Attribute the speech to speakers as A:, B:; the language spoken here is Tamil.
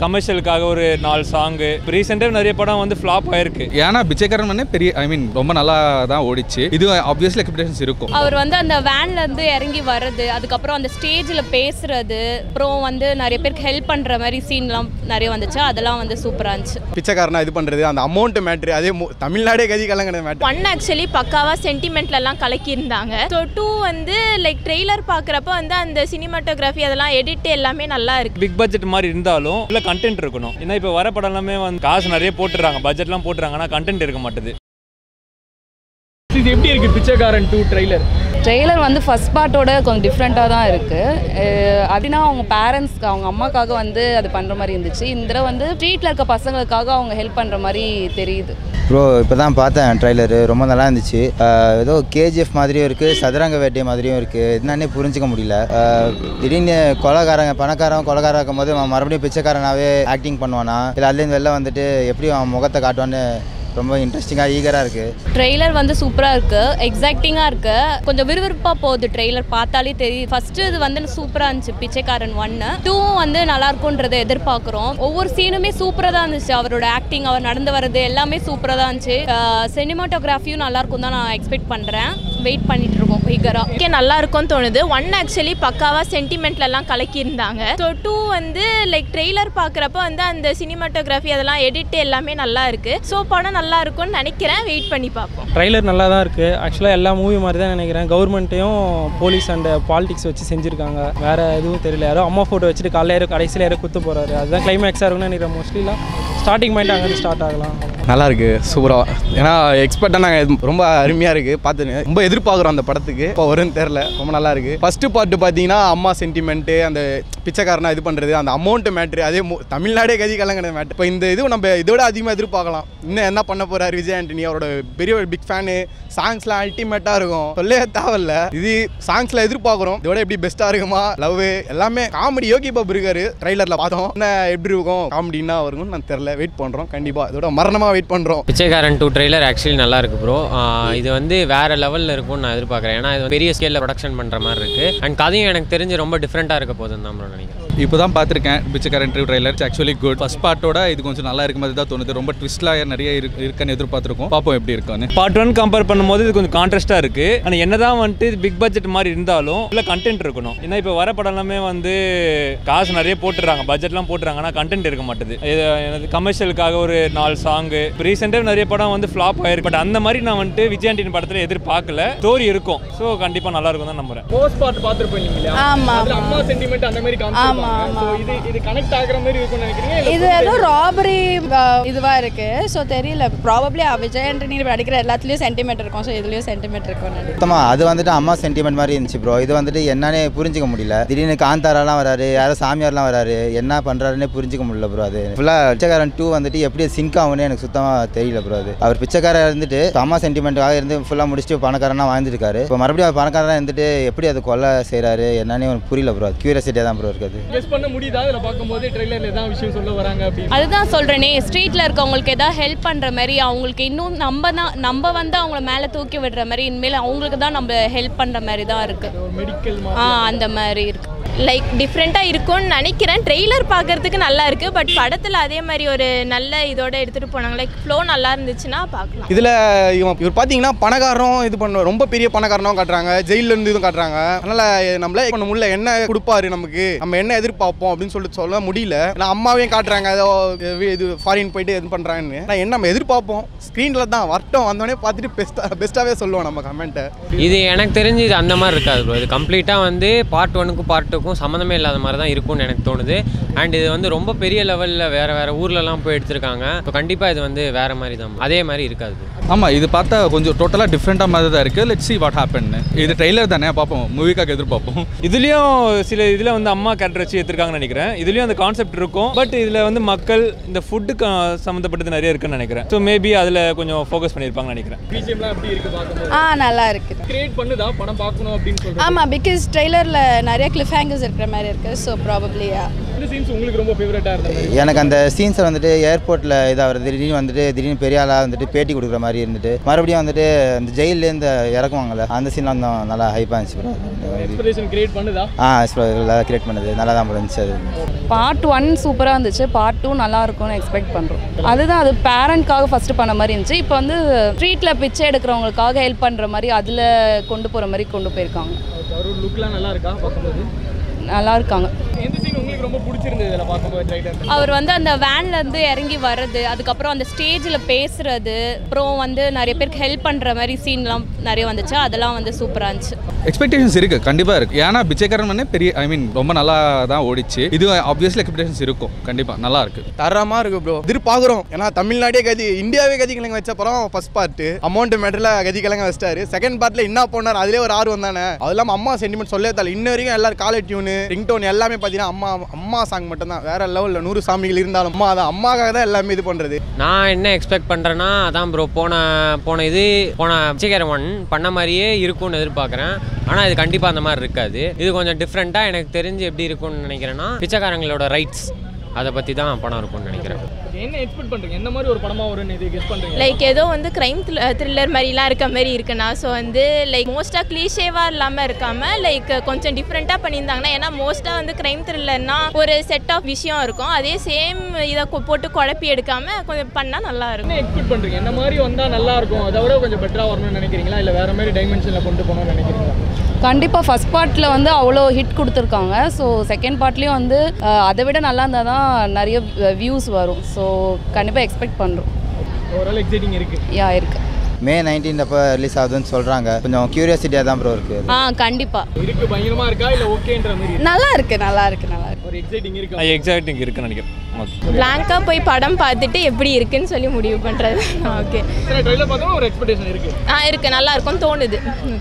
A: கமர்ஷியலுக்காக ஒரு நாலு சாங்கு ரீசெண்டாக நிறைய படம் வந்து ஃப்ளாப் ஆயிருக்கு
B: ஏன்னா பிச்சைக்காரன் மண்ணே பெரிய ஐ மீன் ரொம்ப நல்லா தான் ஓடிச்சு இது ஆப்வியஸ்லி எக்ஸ்பெக்டேஷன்ஸ் இருக்கும்
C: அவர் வந்து அந்த வேன்ல இருந்து இறங்கி வர்றது அதுக்கப்புறம் அந்த ஸ்டேஜில் பேசுறது அப்புறம் வந்து நிறைய பேருக்கு ஹெல்ப் பண்ற மாதிரி சீன்லாம் நிறைய வந்துச்சு அதெல்லாம் வந்து சூப்பராக இருந்துச்சு
D: பிச்சைக்காரனா இது பண்ணுறது அந்த அமௌண்ட் மேட்ரு அதே மு- தமிழ்நாடே கதி கலங்கின மேட்ரு
E: ஒன் ஆக்சுவலி பக்காவாக சென்டிமெண்ட்லலாம் கலக்கியிருந்தாங்க ஸோ டூ வந்து லைக் ட்ரெய்லர் பார்க்குறப்ப வந்து அந்த சினிமாட்டோகிராஃபி அதெல்லாம் எடிட் எல்லாமே நல்லா இருக்கு
A: பிக் பட்ஜெட் மாதிரி இருந்தாலும் இல்லை கண்டென்ட் இருக்கணும் ஏன்னா இப்போ வர படம் எல்லாமே வந்து காசு நிறைய போட்டுறாங்க பட்ஜெட்லாம் போட்டுறாங்க ஆனால் கண்டென்ட் இருக்க மாட்டுது
F: இது எப்படி இருக்கு பிச்சைக்காரன் டூ ட்ரைலர்
G: ட்ரெய்லர் வந்து ஃபர்ஸ்ட் பார்ட்டோட கொஞ்சம் டிஃப்ரெண்ட்டாக தான் இருக்குது அப்படின்னா அவங்க பேரண்ட்ஸ்க்கு அவங்க அம்மாக்காக வந்து அது பண்ணுற மாதிரி இருந்துச்சு இந்த தடவை வந்து ஸ்ட்ரீட்டில் இருக்க பசங்களுக்காக அவங்க ஹெல்ப் பண்ணுற மாதிரி தெரியுது
H: ப்ரோ இப்போ தான் பார்த்தேன் ட்ரைலரு ரொம்ப நல்லா இருந்துச்சு ஆஹ் ஏதோ கேஜிஎஃப் மாதிரியும் இருக்குது சதுரங்க வேட்டை மாதிரியும் இருக்குது என்னன்னே புரிஞ்சிக்க முடியல ஆஹ் திடீர்னு கொலகாரங்க பணக்காரன் கொலகாரம் இருக்கும் போது அவன் மறுபடியும் பிச்சைக்காரனாகவே ஆக்டிங் பண்ணுவானா இல்லை அதுலேருந்து வெளில வந்துட்டு எப்படி அவன் முகத்தை காட்டுவான்னு ரொம்ப இன்ட்ரெஸ்டிங்காக ஈகராக இருக்குது
C: ட்ரெய்லர் வந்து சூப்பராக இருக்கு எக்ஸைட்டிங்காக இருக்கு கொஞ்சம் விறுவிறுப்பாக போகுது ட்ரெய்லர் பார்த்தாலே தெரியுது ஃபர்ஸ்ட் இது வந்து சூப்பராக இருந்துச்சு பிச்சைக்காரன் ஒன்று டூவும் வந்து நல்லா இருக்கும்ன்றதை எதிர்பார்க்குறோம் ஒவ்வொரு சீனுமே சூப்பராக தான் இருந்துச்சு அவரோட ஆக்டிங் அவர் நடந்து வர்றது எல்லாமே சூப்பராக தான் இருந்துச்சு சினிமாட்டோகிராஃபியும் நல்லா இருக்கும் தான் நான் எக்ஸ்பெக்ட் பண்ணுறேன் வெயிட் பண்ணிட்டு இருக்கோம் ஈகராக
E: ஓகே நல்லா இருக்கும்னு தோணுது ஒன் ஆக்சுவலி பக்காவாக சென்டிமெண்ட்லலாம் கலக்கியிருந்தாங்க ஸோ டூ வந்து லைக் ட்ரெய்லர் பார்க்குறப்ப வந்து அந்த சினிமாட்டோகிராஃபி அதெல்லாம் எடிட் எல்லாமே நல்லா இருக்கு ஸோ படம் நல்லா இருக்கும்னு நினைக்கிறேன் வெயிட் பண்ணி பார்ப்போம்
F: ட்ரைலர் நல்லா தான் இருக்கு ஆக்சுவலாக எல்லா மூவி மாதிரி தான் நினைக்கிறேன் கவர்மெண்ட்டையும் போலீஸ் அண்ட் பாலிடிக்ஸ் வச்சு செஞ்சுருக்காங்க வேற எதுவும் தெரியல யாரோ அம்மா ஃபோட்டோ வச்சுட்டு காலையில யாரோ கடைசியில் யாரோ குத்து போறாரு அதுதான் கிளைமேக்ஸாக இருக்கும்னு நினைக்கிறேன் மோஸ்ட்லிலாம் ஸ்டார்டிங் பாயிண்ட் அங்கே ஸ்டார்ட் ஆகலாம்
D: நல்லா இருக்கு சூப்பராக ஏன்னா எக்ஸ்பெக்டாக நாங்கள் ரொம்ப அருமையாக இருக்குது பார்த்துன்னு ரொம்ப எதிர்பார்க்குறோம் அந்த படத்துக்கு இப்போ வரும்னு தெரில ரொம்ப நல்லா இருக்கு ஃபர்ஸ்ட் பார்ட் பார்த்தீங்கன்னா அம்மா சென்டிமெண்ட்டு அந்த பிச்சைக்காரனா இது பண்ணுறது அந்த அமௌண்ட் மேட்ரு அதே மு- தமிழ்நாடே கதி கலங்கின மேட்ரு இப்போ இந்த இது நம்ம இதோட அதிகமாக எதிர்பார்க்கலாம் இன்னும் என்ன பண்ண போறாரு விஜய் ஆண்டனி அவரோட பெரிய ஒரு பிக் ஃபேனு சாங்ஸ்லாம் அல்டிமேட்டாக இருக்கும் சொல்லவே தேவையில்ல இது சாங்ஸில் எதிர்பார்க்குறோம் இதோட எப்படி பெஸ்ட்டாக இருக்குமா லவ் எல்லாமே காமெடி யோகி பாபு இருக்காரு ட்ரைலரில் பார்த்தோம் என்ன எப்படி இருக்கும் காமெடினா வரும்னு நான் தெரில வெயிட் பண்ணுறோம் கண்டிப்பாக இதோட மரணமாக வெயிட் பண்ணுறோம்
I: பிச்சைக்காரன் டூ ட்ரெய்லர் ஆக்சுவலி நல்லா இருக்கு ப்ரோ இது வந்து வேற லெவலில் இருக்கும்னு நான் எதிர்பார்க்குறேன் ஏன்னா இது பெரிய ஸ்கேலில் ப்ரொடக்ஷன் பண்ணுற மாதிரி இருக்கு அண்ட் கதையும் எனக்கு தெரிஞ்சு ரொம்ப டிஃப்ரெண்ட்டாக இருக்க போகுதுன்னு தான் bro நினைக்கிறேன்
B: இப்போ தான் பார்த்துருக்கேன் Pichaikkaran two trailer actually good first பார்ட்டோட இது கொஞ்சம் நல்லா இருக்க மாதிரி தான் தோணுது ரொம்ப ட்விஸ்ட்லாம் நிறைய இருக்கு இருக்குன்னு எதிர்பார்த்துருக்கோம் பார்ப்போம் எப்படி இருக்குன்னு
A: பார்ட் ஒன் கம்பேர் பண்ணும்போது இது கொஞ்சம் கான்ட்ராஸ்டாக இருக்கு ஆனால் என்னதான் வந்துட்டு பிக் பட்ஜெட் மாதிரி இருந்தாலும் இல்லை கண்டென்ட் இருக்கணும் ஏன்னா இப்போ வர படம் எல்லாமே வந்து காசு நிறைய போட்டுறாங்க பட்ஜெட்லாம் போட்டுறாங்க ஆனால் கண்டென்ட் இருக்க மாட்டுது இது எனது கமர்ஷியலுக்காக ஒரு நாலு சாங்கு ரீசெண்டாக நிறைய படம் வந்து ஃப்ளாப் ஆயிருக்கு பட் அந்த மாதிரி நான் வந்துட்டு விஜயாண்டின் படத்தில் எதிர்பார்க்கல ஸ்டோரி இருக்கும் ஸோ கண்டிப்பாக நல்லா இருக்கும் தான் நம்புறேன்
F: போஸ்ட் பார்ட் பார்த்துருப்போம் இல்லைங்களா
J: ஆமா,
F: அதுல
J: ஆமா.
F: அம்மா சென்டிமெண்ட் அந்த மாதிரி
J: ஆமா,
F: காமிச்சிருப்பாங்க
J: ஆமா.
F: ஸோ இது இது கனெக்ட் ஆகுற மாதிரி இருக்கும்னு நினைக்கிறீங்க இல்ல
J: இது
F: full
J: ஏதோ
F: time-
J: ராபரி இதுவாக இருக்கு ஸோ தெரியல ப்ராபப்ளி விஜய் ஆண்டனி நடிக்கிற எல்லாத்துலேயும் சென்டிமெண்ட் இருக்கும் ஸோ இதுலேயும் சென்டிமெண்ட் இருக்கும் நினைக்கிறேன்
H: சுத்தமாக அது வந்துட்டு அம்மா சென்டிமெண்ட் மாதிரி இருந்துச்சு ப்ரோ இது வந்துட்டு என்னன்னே புரிஞ்சிக்க முடியல திடீர்னு காந்தாராலாம் வராரு யாரோ சாமியார்லாம் வராரு என்ன பண்ணுறாருன்னே புரிஞ்சிக்க முடியல ப்ரோ அது ஃபுல்லாக பிச்சைக்காரன் டூ வந்துட்டு எப்படி சிங்க் ஆகும்னு எனக்கு சுத்தமாக தெரியல ப்ரோ அது அவர் பிச்சைக்காரர் இருந்துட்டு அம்மா சென்டிமெண்ட்டாக இருந்து ஃபுல்லாக முடிச்சுட்டு பணக்காரனா வாழ்ந்துருக்காரு இப்போ மறுபடியும் அவர் பணக்காரனா இருந்துட்டு எப்படி அது கொலை செய்கிறாரு என்னன்னே எனக்கு புரியல ப்ரோ கியூரியாசிட்டியாக தான் ப்ரோ இருக்குது
F: கெஸ் பண்ண முடியுதா அதில் பார்க்கும்போது ட்ரெய்லரில் எதாவது விஷயம் சொல்ல வராங்க அப்படின்னு
C: அதுதான் சொல்கிறேனே ஸ்ட்ரீட்டில் இருக்கவங்களுக்கு ஏதாவது ஹெல்ப் பண்ணுற மாதிரி அவங்களுக்கு இன்னும் நம்ம தான் நம்ம வந்து அவங்கள மேலே தூக்கி விடுற மாதிரி இனிமேல் அவங்களுக்கு தான் நம்ம ஹெல்ப் பண்ணுற மாதிரி தான் இருக்குது
F: ஒரு மெடிக்கல்
C: ஆ அந்த மாதிரி இருக்குது
E: லைக் டிஃப்ரெண்ட்டாக இருக்கும்னு நினைக்கிறேன் ட்ரெய்லர் பார்க்கறதுக்கு நல்லா இருக்கு பட் படத்தில் அதே மாதிரி ஒரு நல்ல இதோட எடுத்துகிட்டு போனாங்க லைக் ஃப்ளோ நல்லா இருந்துச்சுன்னா பார்க்கலாம்
D: இதில் இவன் இவர் பார்த்தீங்கன்னா பணக்காரரும் இது பண்ண ரொம்ப பெரிய பணக்காரனும் காட்டுறாங்க ஜெயில்ல இருந்து இதுவும் காட்டுறாங்க அதனால நம்மளே பண்ண முடியல என்ன கொடுப்பாரு நமக்கு நம்ம என்ன எதிர்பார்ப்போம் அப்படின்னு சொல்லிட்டு சொல்ல முடியல நான் அம்மாவையும் காட்டுறாங்க ஏதோ இது- இது ஃபாரின் போயிட்டு இது பண்ணுறாங்கன்னு நான் என்ன நம்ம எதிர்பார்ப்போம் ஸ்க்ரீனில் தான் வரட்டும் வந்தோடனே பார்த்துட்டு பெஸ்ட்டாக பெஸ்ட்டாகவே சொல்லுவோம் நம்ம கமெண்ட்டை
I: இது எனக்கு தெரிஞ்சு இது அந்த மாதிரி இருக்காது ப்ரோ இது கம்ப்ளீட்டாக வந்து பார்ட் ஒனுக்கும் பார்ட் டூக்கும் சம்மந்தமே இல்லாத மாதிரி தான் இருக்கும்னு எனக்கு தோணுது அண்ட் இது வந்து ரொம்ப பெரிய லெவலில் வேறு வேறு ஊர்லலாம் போய் எடுத்திருக்காங்க இப்போ கண்டிப்பாக இது வந்து வேறு மாதிரி தான் அதே மாதிரி இருக்காது bro.
B: ஆமாம் இது பார்த்தா கொஞ்சம் டோட்டலாக டிஃப்ரெண்ட்டாக மாதிரி தான் இருக்குது லெட் சி வாட் ஹேப்பன்னு இது ட்ரெய்லர் தானே பார்ப்போம் மூவிக்காக எதிர்பார்ப்போம்
A: இதுலேயும் சில இதில் வந்து அம்மா கேரக்டர் வச்சு எடுத்திருக்காங்கன்னு நினைக்கிறேன் இதுலேயும் அந்த கான்செப்ட் இருக்கும் பட் இதில் வந்து மக்கள் இந்த ஃபுட்டுக்கு சம்மந்தப்பட்டது நிறைய இருக்குன்னு நினைக்கிறேன் ஸோ மேபி அதில் கொஞ்சம் ஃபோக்கஸ் பண்ணியிருப்பாங்கன்னு நினைக்கிறேன்
F: பிஜிஎம்லாம் எப்படி இருக்கு பார்க்கும்போது
J: ஆ நல்லா இருக்குது
F: கிரியேட் பண்ணுதா படம் பார்க்கணும் அப்படின்னு சொல்றேன்
J: ஆமாம் பிகாஸ் ட்ரெய்லரில் நிறைய கிளிஃப் ஹேங்கர்ஸ் இருக்கிற மாதிரி இருக்குது ஸோ ப்ராபப்ளியா
F: இந்த
K: சீன்ஸ் உங்களுக்கு ரொம்ப ஃபேவரட்டாக இருந்தது
H: எனக்கு அந்த சீன்ஸை வந்துட்டு ஏர்போர்ட்டில் இதாகிறது திடீர்னு வந்துட்டு திடீர்னு பெரிய ஆளாக வந்துட்டு பேட்டி கொடுக்குற மாதிரி இருந்துட்டு மறுபடியும் வந்துட்டு இந்த ஜெயிலேருந்து இறக்குவாங்கல்ல அந்த சீன்லாம் தான் நல்லா ஹைப்பாக இருந்துச்சு bro.
K: எக்ஸ்பெக்டேஷன் கிரியேட் பண்ணுதா
H: ஆ நல்லா கிரியேட் பண்ணது நல்லா தான் இருந்துச்சு அது
G: பார்ட் ஒன் சூப்பராக இருந்துச்சு பார்ட் டூ நல்லா இருக்கும்னு எக்ஸ்பெக்ட் பண்ணுறோம் அதுதான் அது பேரண்ட்காக ஃபஸ்ட்டு பண்ண மாதிரி இருந்துச்சு இப்போ வந்து ஸ்ட்ரீட்டில் பிச்சை எடுக்கிறவங்களுக்காக ஹெல்ப் பண்ணுற மாதிரி அதில் கொண்டு போகிற மாதிரி கொண்டு போயிருக்காங்க
K: அவர் லுக்லாம் நல்லா இருக்கா பார்க்கும்போது
G: நல்லா இருக்காங்க
K: எந்த சீன் உங்களுக்கு ரொம்ப பிடிச்சிருந்தது இதில் பார்க்கும்போது ட்ரைலர்
C: அவர் வந்து அந்த வேன்ல இருந்து இறங்கி வர்றது அதுக்கப்புறம் அந்த ஸ்டேஜில் பேசுறது அப்புறம் வந்து நிறைய பேருக்கு ஹெல்ப் பண்ணுற மாதிரி சீன்லாம் நிறைய வந்துச்சு அதெல்லாம் வந்து சூப்பராக இருந்துச்சு
B: எக்ஸ்பெக்டேஷன்ஸ் இருக்கு கண்டிப்பா இருக்கு ஏன்னா பிச்சைக்காரன் மண்ணே பெரிய ஐ மீன் ரொம்ப நல்லா தான் ஓடிச்சு இது ஆப்வியஸ்லி எக்ஸ்பெக்டேஷன்ஸ் இருக்கும் கண்டிப்பா நல்லா இருக்கு
D: தரமா இருக்கு ப்ரோ எதிர்பார்க்குறோம் ஏன்னா தமிழ்நாடே கதி இந்தியாவே கதி கிழங்கு வச்ச படம் ஃபர்ஸ்ட் பார்ட் அமௌண்ட் மேட்டரில் கதி கிழங்கு வச்சிட்டாரு செகண்ட் பார்ட்ல என்ன போனார் அதுலேயே ஒரு ஆர்வம் தானே அது இல்லாமல் அம்மா சென்டிமெண்ட் சொல்லவே தரல இன்ன வரைக்கும் எல்லாரும் காலை டியூனு ரிங்டோன் எல்லாமே பார்த்தீங்கன்னா அம்மா அம்மா சாங் மட்டும் தான் வேற லெவலில் நூறு சாமிகள் இருந்தாலும் அம்மா தான் அம்மாக்காக தான் எல்லாமே இது பண்ணுறது
I: நான் என்ன எக்ஸ்பெக்ட் பண்ணுறேன்னா அதான் ப்ரோ போன போன இது போன பிச்சைக்காரன் ஒன் பண்ண மாதிரியே இருக்கும்னு எதிர்பார்க்குறேன் ஆனால் இது கண்டிப்பாக அந்த மாதிரி இருக்காது இது கொஞ்சம் டிஃப்ரெண்ட்டாக எனக்கு தெரிஞ்சு எப்படி இருக்கும்னு நினைக்கிறேன்னா பிச்சைக்காரங்களோட ரைட்ஸ் அதை பற்றி தான் படம் இருக்கும்னு நினைக்கிறேன்
K: என்ன எக்ஸ்பெக்ட் பண்ணுறீங்க என்ன மாதிரி ஒரு படமாக வரும்னு இது கெஸ் பண்ணுறீங்க
E: லைக் ஏதோ வந்து க்ரைம் த்ரில்லர் மாதிரிலாம் இருக்க மாதிரி இருக்குண்ணா ஸோ வந்து லைக் மோஸ்ட்டாக க்ளீஷேவாக இல்லாமல் இருக்காமல் லைக் கொஞ்சம் டிஃப்ரெண்ட்டாக பண்ணியிருந்தாங்கன்னா ஏன்னா மோஸ்ட்டாக வந்து க்ரைம் த்ரில்லர்னா ஒரு செட் ஆஃப் விஷயம் இருக்கும் அதே சேம் இதை கொ- போட்டு குழப்பி எடுக்காமல் கொஞ்சம் பண்ணால் நல்லா இருக்கும்
K: என்ன எக்ஸ்பெக்ட் பண்ணுறீங்க என்ன மாதிரி வந்தால் நல்லா இருக்கும் அதை விட கொஞ்சம் பெட்டராக வரணும்னு நினைக்கிறீங்களா இல்லை வேற மாதிரி டைமென்ஷனில் கொண்டு போகணும்னு நினைக்கிறீங்களா
G: கண்டிப்பாக ஃபஸ்ட் பார்ட்டில் வந்து அவ்வளோ ஹிட் கொடுத்துருக்காங்க ஸோ செகண்ட் பார்ட்லேயும் வந்து அஹ், அதை விட நல்லா இருந்தால் தான் நிறைய வியூஸ் வரும் ஸோ கண்டிப்பாக எக்ஸ்பெக்ட் பண்ணுறோம்
K: ஓரளவு எக்ஸைட்டிங் இருக்குது
G: யா இருக்குது
H: மே நைன்டீன் அப்போ ரிலீஸ் ஆகுதுன்னு சொல்கிறாங்க கொஞ்சம் க்யூரியாசிட்டியாக தான் ப்ரோ இருக்குது
C: ஆ கண்டிப்பாக
K: இருக்கு பயங்கரமாக இருக்கா இல்லை ஓகேன்ற மாதிரி இருக்கா?
J: நல்லா இருக்கு நல்லா இருக்கு நல்லா இருக்கு
K: ஒரு எக்ஸைட்டிங் இருக்கா
A: எக்ஸாக்டிங் இருக்குன்னு நினைக்கிறேன் ஓகே
E: பிளாங்காக போய் படம் பார்த்துட்டு எப்படி இருக்குன்னு சொல்லி முடிவு பண்ணுறது ஓகே
K: சரி ட்ரெயிலர் பார்த்தோம் ஒரு எக்ஸ்பெக்டேஷன் இருக்குது
E: ஆ இருக்குது நல்லா இருக்கும்னு தோணுது